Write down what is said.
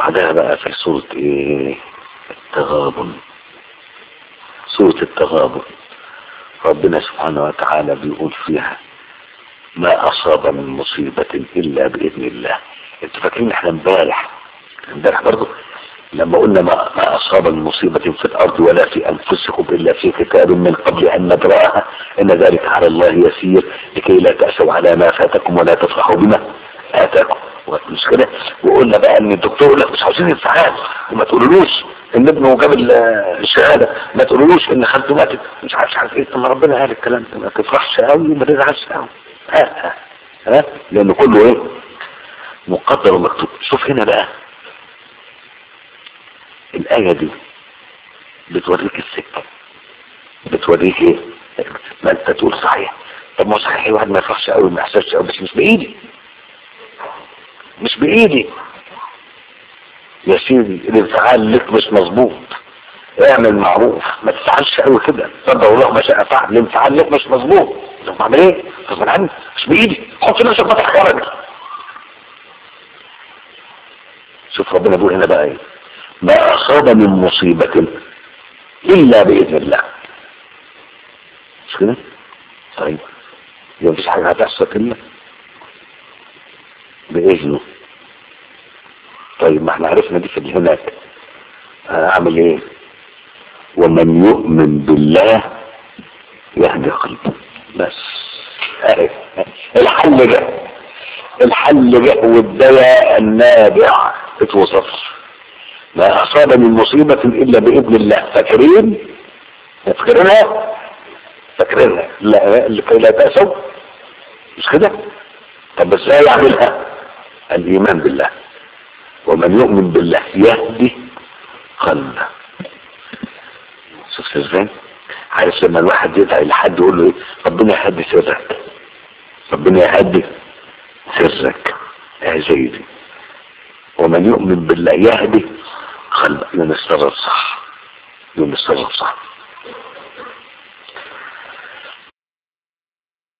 بعدها بقى في سورة ايه التغابن سورة التغابن ربنا سبحانه وتعالى بيقول فيها ما أصاب من مصيبة إلا بإذن الله انتوا فاكرين احنا امبارح امبارح برضه لما قلنا ما, ما أصاب من مصيبة في الأرض ولا في أنفسكم إلا في كتاب من قبل أن ندراها إن ذلك على الله يسير لكي لا تأسوا على ما فاتكم ولا تفرحوا بما آتاكم مش كده وقلنا بقى ان الدكتور يقول لك مش عاوزين انفعال وما تقولولوش ان ابنه جاب الشهاده ما تقولولوش ان خالته ماتت مش عارف مش عارف ايه طب ما ربنا قال الكلام ده ما تفرحش قوي وما تزعلش قوي ها ها ها لان كله ايه مقدر ومكتوب شوف هنا بقى الآية دي بتوريك السكة بتوريك ايه ما انت تقول صحيح طب ما هو صحيح واحد ما يفرحش قوي ما يحسش قوي بس مش بايدي مش بايدي يا سيدي الانفعال لك مش مظبوط اعمل معروف ما تفعلش قوي كده صدق الله ما شاء فعل الانفعال لك مش مظبوط طب بعمل ايه غصب عني مش بايدي حط نفسك ما تحرج شوف ربنا بيقول هنا بقى ايه ما اصاب من مصيبة الا باذن الله مش كده طيب يبقى مفيش حاجة هتحصل الا باذنه طيب ما احنا عرفنا دي في هناك اعمل ايه ومن يؤمن بالله يهدي قلبه بس اهي الحل جه الحل جه والدواء النابع اتوصف ما اصاب من مصيبة الا باذن الله فاكرين فاكرينها فاكرينها لا لكي لا تأسوا مش كده طب ازاي يعملها الايمان بالله ومن يؤمن بالله يهدي قلبه شفت ازاي عارف لما الواحد يدعي لحد يقول له ايه ربنا يهدي سرك ربنا يهدي سرك اه زي دي ومن يؤمن بالله يهدي قلبه يوم السبب صح يوم السبب صح